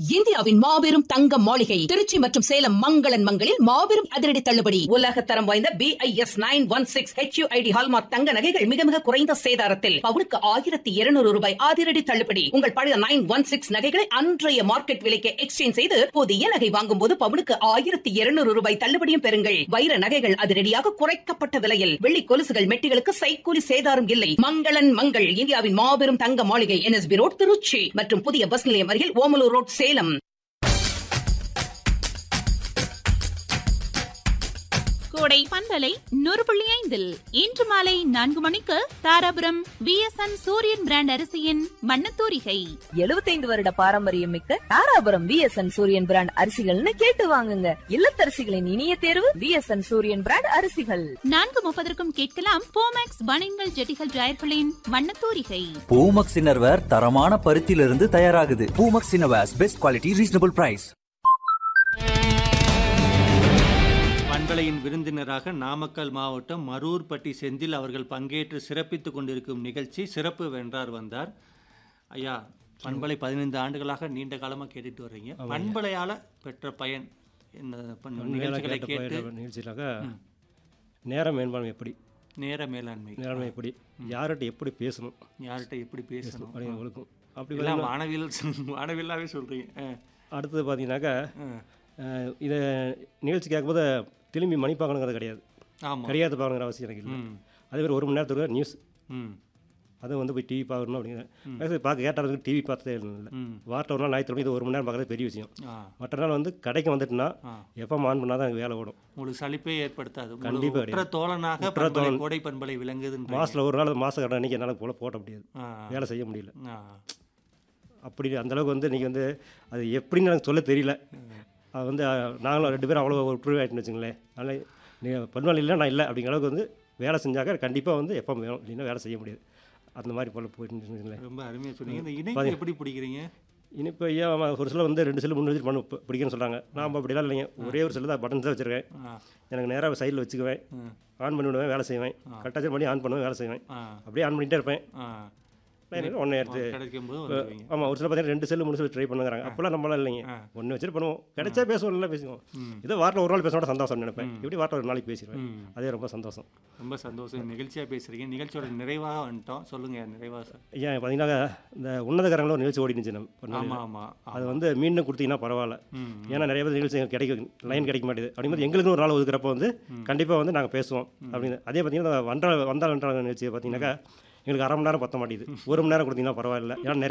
இந்தியாவின் மாபெரும் தங்க மாளிகை திருச்சி மற்றும் சேலம் மங்களன் மங்களில் மாபெரும் அதிரடி தள்ளுபடி உலக தரம் வாய்ந்த B I S nine one six HUID hallmark தங்க நகைகள் மிக மிக குறைந்த சேதாரத்தில் பவுனுக்கு ஆயிரத்தி இருநூறு ரூபாய் அதிரடி தள்ளுபடி உங்கள் பழைய நைன் ஒன் சிக்ஸ் நகைகளை அன்றைய மார்க்கெட் விலைக்கு எக்ஸ்சேஞ்ச் செய்து புதிய நகை வாங்கும் போது பவுனுக்கு ஆயிரத்தி இருநூறு ரூபாய் தள்ளுபடியும் பெறுங்கள் வைர நகைகள் அதிரடியாக குறைக்கப்பட்ட விலையில் வெள்ளி கொலுசுகள் மெட்டிகளுக்கு சைக்கூலி சேதாரம் இல்லை மங்களன் மங்கள் இந்தியாவின் மாபெரும் தங்க மாளிகை என்எஸ்பி ரோட் திருச்சி மற்றும் புதிய பஸ் நிலையம் அருகில் ஓமலூர் ரோட் சேலம் கோடை பண்பலை நூறு புள்ளி ஐந்தில் இன்று மாலை நான்கு மணிக்கு தாராபுரம் விஎஸ்என் சூரியன் பிராண்ட் அரிசியின் மண்ணத்தூரிகை எழுபத்தைந்து வருட பாரம்பரியம் மிக்க தாராபுரம் விஎஸ்என் சூரியன் பிராண்ட் அரிசிகள்னு கேட்டு வாங்குங்க இல்லத்தரசிகளின் இனிய தேர்வு விஎஸ்என் சூரியன் பிராண்ட் அரிசிகள் நான்கு முப்பதற்கும் கேட்கலாம் போமேக்ஸ் பனின்கள் ஜெட்டிகள் ஜாயர்களின் மண்ணத்தூரிகை பூமக்ஸ் இன்னர்வேர் தரமான பருத்தியிலிருந்து தயாராகுது Poomax innerwears best quality reasonable price பண்பலையின் விருந்தினராக நாமக்கல் மாவட்டம் மரூர்பட்டி செந்தில் அவர்கள் பங்கேற்று சிறப்பித்துக் கொண்டிருக்கும் நிகழ்ச்சி சிறப்பு வென்றார் வந்தார் ஐயா பண்பலை பதினைந்து ஆண்டுகளாக நீண்ட காலமாக கேட்டுட்டு வர்றீங்க பண்பலையால் பெற்ற பயன் என்ன பண்ண- நிகழ்ச்சிகளை கேட்டு நிகழ்ச்சியிலாக நேர மேம்பான்மை எப்படி நேர மேலாண்மை நேரமே எப்படி யார்கிட்ட எப்படி பேசணும் யார்கிட்ட எப்படி பேசணும் அப்படிங்களுக்கும் அப்படி எல்லாம் வானவியல் வானவியலாவே சொல்றீங்க ஆ, அடுத்தது பார்த்தீங்கன்னாக்கா ஆ. அஹ், இதை நிகழ்ச்சி கேட்கும்போது திரும்பி மணி பார்க்கணுங்கிறது கிடையாது ஆமா கிடையாது பார்க்கணுங்கிற அவசியம் எனக்கு இல்லை ம் அதே மாதிரி ஒரு மணி நேரத்துக்கு நியூஸ் ம் அதுவும் வந்து போய் டிவி பார்க்கணும் அப்படிங்கிற பார்க்க கேட்டாலும் டிவி பார்த்ததே இல்லை ம் வாரத்தில் ஒரு நாள் ஞாயிற்றுக்கிழமை இது ஒரு மணி நேரம் பார்க்கறது பெரிய விஷயம் ஆ மற்ற நாள் வந்து கடைக்கு வந்துட்டுனா ஆ எப்போ ஆன் பண்ணால் தான் எனக்கு வேலை ஓடும் உங்களுக்கு சலிப்பே ஏற்படுத்தாது கண்டிப்பா கண்டிப்பா கிடையாது. தோழனாக உற்ற பண்பலை தோழன். கோடை பண்பலை விளங்குதுன்ற மாதத்தில் ஒரு நாள் மாத கடை அன்றைக்கி என்னால் போல போட முடியாது ஆ வேலை செய்ய முடியல ஆ அப்படி அந்த அளவுக்கு வந்து இன்றைக்கி வந்து அது எப்படின்னு எனக்கு சொல்ல தெரியல அது வந்து அஹ், நாங்களும் ரெண்டு பேரும் அவ்வளோ ஒற்றுமை ஆகிட்டுன்னு வச்சுங்களேன் அதனால் நீங்கள் பண்பாடு இல்லை நான் இல்லை அப்படிங்கிற அளவுக்கு வந்து வேலை செஞ்சாக்க கண்டிப்பாக வந்து எப்போ வேணும் இல்லைன்னா வேலை செய்ய முடியாது அந்த மாதிரி போல போயிட்டு வச்சுங்களேன் ரொம்ப அருமையா சொன்னீங்க இந்த இணைப்பு பாதி- எப்படி பிடிக்கிறீங்க இனிப்போ ஐயா அவன் ஒரு சில வந்து ரெண்டு செல்லு மூணு வச்சு பண்ண பிடிக்குன்னு சொல்கிறாங்க நான் அப்படிலாம் இல்லைங்க ஒரே ஒரு செல்லு தான் பட்டன்ஸ் தான் வச்சுருக்கேன் ஆ எனக்கு நேராக சைடில் வச்சுக்குவேன் ம், ஆன் பண்ணி விடுவேன் வேலை செய்வேன் கட்டாச்சும் பண்ணி ஆன் பண்ணுவேன் வேலை செய்வேன் ஆ அப்படியே ஆன் பண்ணிகிட்டே இருப்பேன் ஆ ஒன்றே எடுத்து கிடைக்கும் போது வந்துடுவீங்க ஆமாம் ஒரு சில பார்த்தீங்கன்னா ரெண்டு செல்லு மூணு செல்லு ட்ரை பண்ணுங்கிறாங்க அப்போல்லாம் நம்மளாம் இல்லைங்க ஆ. ஒன்று வச்சுட்டு பண்ணுவோம் கிடைச்சா பேசுவோம் நல்லா பேசுவோம் ம். இதோ வாரத்தில் ஒரு நாள் பேச சந்தோஷம் நினைப்பேன் இப்படி வாரத்தில் ஒரு நாளைக்கு பேசிடுவேன் ம். அதே ரொம்ப சந்தோஷம் ரொம்ப சந்தோஷம் நிகழ்ச்சியா பேசுறீங்க நிகழ்ச்சியோட நிறைவாக வந்துட்டோம் சொல்லுங்க நிறைவா சார் ஐயா பார்த்தீங்கன்னா இந்த உன்னதகரங்களில் ஒரு நிகழ்ச்சி ஓடினுச்சு நம்ம ஆமா பண்ணையில. ஆமா அது வந்து மீண்டும் கொடுத்தீங்கன்னா பரவாயில்ல ம் ஏன்னா நிறைய பேர் நிகழ்ச்சி எங்களுக்கு கிடைக்கும் லைன் கிடைக்க மாட்டேது அப்படிங்கும்போது எங்களுக்கு ஒரு நாள் ஒதுக்குறப்ப வந்து கண்டிப்பாக வந்து நாங்கள் பேசுவோம் அப்படின்னு அதே பார்த்தீங்கன்னா வந்தால் வந்தால் நிகழ்ச்சி பார்த்தீங்கன்னாக்கா எங்களுக்கு அரை மணி நேரம் பத்த மாட்டேங்குது ஒரு மணி நேரம் கொடுத்தீங்கன்னா பரவாயில்ல ஏன்னா நிறைய